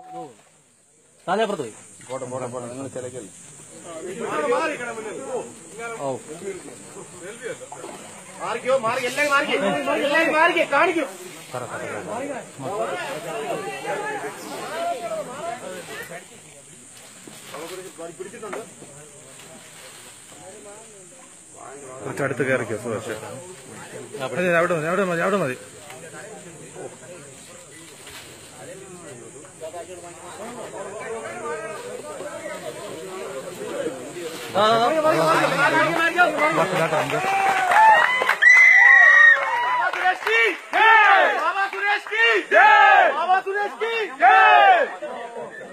താനേപ്പുറത്ത് പോയി പോട്ടെ പോട്ടെ പോട്ടെ നിങ്ങൾ ചിലക്കല്ലേ ഓ മാറിക്കോ മാറി എല്ലാരും മാറിക്കേ എല്ലാരും മാറിക്കേ കാണിക്കൂ കുറച്ച് അടുത്ത് കയറിക്കോ സുഭാഷ് അതെ അവിടെ മതി അവിടെ മതി അവിടെ മതി बाबा सुरेश की जय बाबा सुरेश की जय बाबा सुरेश की जय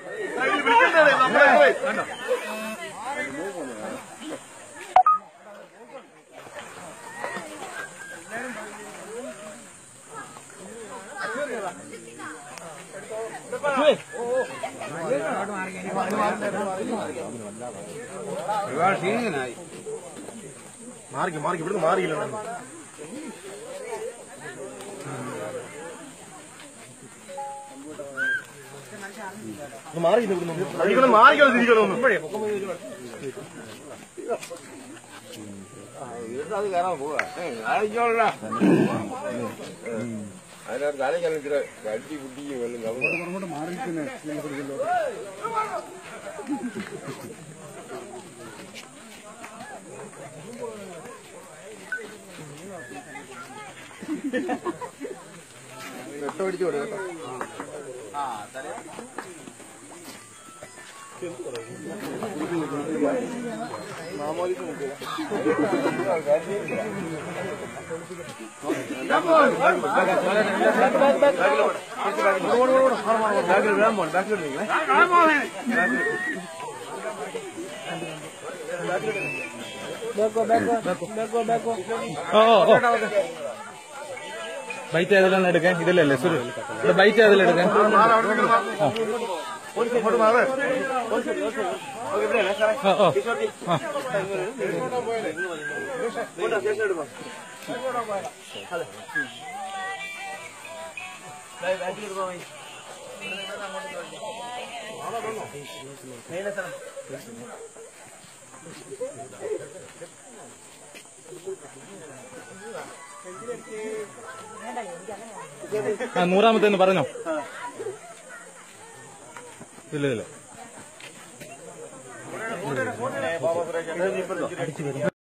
മാറിക്കും മാറിക്കും ഇവിടുന്ന് മാറിയില്ല മാറിക്കുന്നു ഇവിടുന്ന് അടിക്കണം മാറിക്കണം തിരിക്കണം അത് കയറാൻ പോവാ ആയിക്കോളാ അതിനകത്ത് തലയ്ക്കലത്തിട്ട് കടിച്ചു കുട്ടിയും വല്ലതും വെട്ടമടിച്ചു കൊടു കേട്ടോ ഓ ഓ ബൈറ്റ് ഏതെല്ലാം എടുക്കാൻ ഇതിലല്ലേ സുരു ഇവിടെ ബൈറ്റ് ഏതെല്ലാം എടുക്കാൻ ഇങ്ങോട്ട് മാറ് ഓ ഓ ആ ആ നൂറാമത്തേന്ന് പറഞ്ഞോ ഇല്ല ഇല്ല